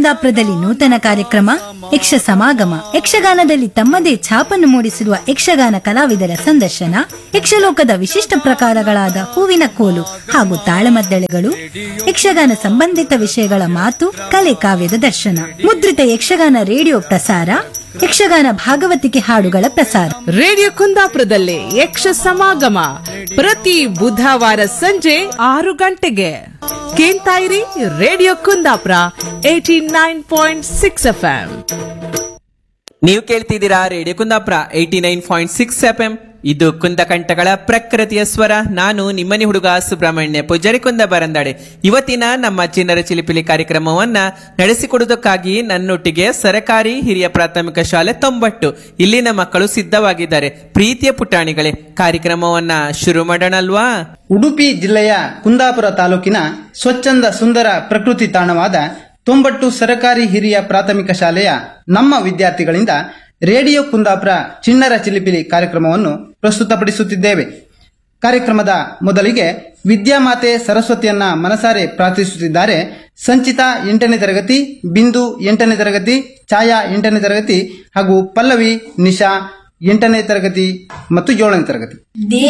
ಕುಂದಾಪುರದಲ್ಲಿ ನೂತನ ಕಾರ್ಯಕ್ರಮ ಯಕ್ಷ ಸಮಾಗಮ ಯಕ್ಷಗಾನದಲ್ಲಿ ತಮ್ಮದೇ ಛಾಪನ್ನು ಮೂಡಿಸಿರುವ ಯಕ್ಷಗಾನ ಕಲಾವಿದರ ಸಂದರ್ಶನ ಯಕ್ಷಲೋಕದ ವಿಶಿಷ್ಟ ಪ್ರಕಾರಗಳಾದ ಹೂವಿನ ಕೋಲು ಹಾಗೂ ತಾಳಮದ್ದಳೆಗಳು ಯಕ್ಷಗಾನ ಸಂಬಂಧಿತ ವಿಷಯಗಳ ಮಾತು ಕಲೆ ಕಾವ್ಯದ ದರ್ಶನ ಮುದ್ರಿತ ಯಕ್ಷಗಾನ ರೇಡಿಯೋ ಪ್ರಸಾರ ಯಕ್ಷಗಾನ ಭಾಗವತಿಕೆ ಹಾಡುಗಳ ಪ್ರಸಾರ ರೇಡಿಯೋ ಕುಂದಾಪುರದಲ್ಲಿ ಯಕ್ಷ ಸಮಾಗಮ ಪ್ರತಿ ಬುಧವಾರ ಸಂಜೆ ಆರು ಗಂಟೆಗೆ ಕೇಳ್ತಾ ಇರಿ radio Kundapura eighty nine point six F ನೀವು ಕೇಳ್ತಿದ್ದೀರಾ radio Kundapura eighty nine point six F M ಇದು ಕುಂದಕಂಠಗಳ ಪ್ರಕೃತಿಯ ಸ್ವರ ನಾನು ನಿಮ್ಮನಿ ಹುಡುಗ ಸುಬ್ರಹ್ಮಣ್ಯ ಪೂಜಾರಿ ಕುಂದ ಬರಂದಾಡೆ ಇವತ್ತಿನ ನಮ್ಮ ಚಿನ್ನರ ಚಿಲಿಪಿಲಿ ಕಾರ್ಯಕ್ರಮವನ್ನ ನಡೆಸಿಕೊಡುವುದಕ್ಕಾಗಿ ನನ್ನೊಟ್ಟಿಗೆ ಸರಕಾರಿ ಹಿರಿಯ ಪ್ರಾಥಮಿಕ ಶಾಲೆ ತೊಂಬಟ್ಟು ಇಲ್ಲಿನ ಮಕ್ಕಳು ಸಿದ್ಧವಾಗಿದ್ದಾರೆ ಪ್ರೀತಿಯ ಪುಟಾಣಿಗಳೇ ಕಾರ್ಯಕ್ರಮವನ್ನ ಶುರು ಮಾಡೋಣಲ್ವಾ ಉಡುಪಿ ಜಿಲ್ಲೆಯ ಕುಂದಾಪುರ ತಾಲೂಕಿನ ಸ್ವಚ್ಛಂದ ಸುಂದರ ಪ್ರಕೃತಿ ತಾಣವಾದ ತೊಂಬಟ್ಟು ಸರಕಾರಿ ಹಿರಿಯ ಪ್ರಾಥಮಿಕ ಶಾಲೆಯ ನಮ್ಮ ವಿದ್ಯಾರ್ಥಿಗಳಿಂದ ರೇಡಿಯೋ ಕುಂದಾಪುರ ಚಿಣ್ಣರ ಚಿಲಿಪಿಲಿ ಕಾರ್ಯಕ್ರಮವನ್ನು ಪ್ರಸ್ತುತಪಡಿಸುತ್ತಿದ್ದೇವೆ ಕಾರ್ಯಕ್ರಮದ ಮೊದಲಿಗೆ ವಿದ್ಯಾಮಾತೆ ಸರಸ್ವತಿಯನ್ನ ಮನಸಾರೆ ಪ್ರಾರ್ಥಿಸುತ್ತಿದ್ದಾರೆ ಸಂಚಿತಾ ಎಂಟನೇ ತರಗತಿ ಬಿಂದು ಎಂಟನೇ ತರಗತಿ ಛಾಯಾ ಎಂಟನೇ ತರಗತಿ ಹಾಗೂ ಪಲ್ಲವಿ ನಿಶಾ ಎಂಟನೇ ತರಗತಿ ಮತ್ತು ಏಳನೇ ತರಗತಿ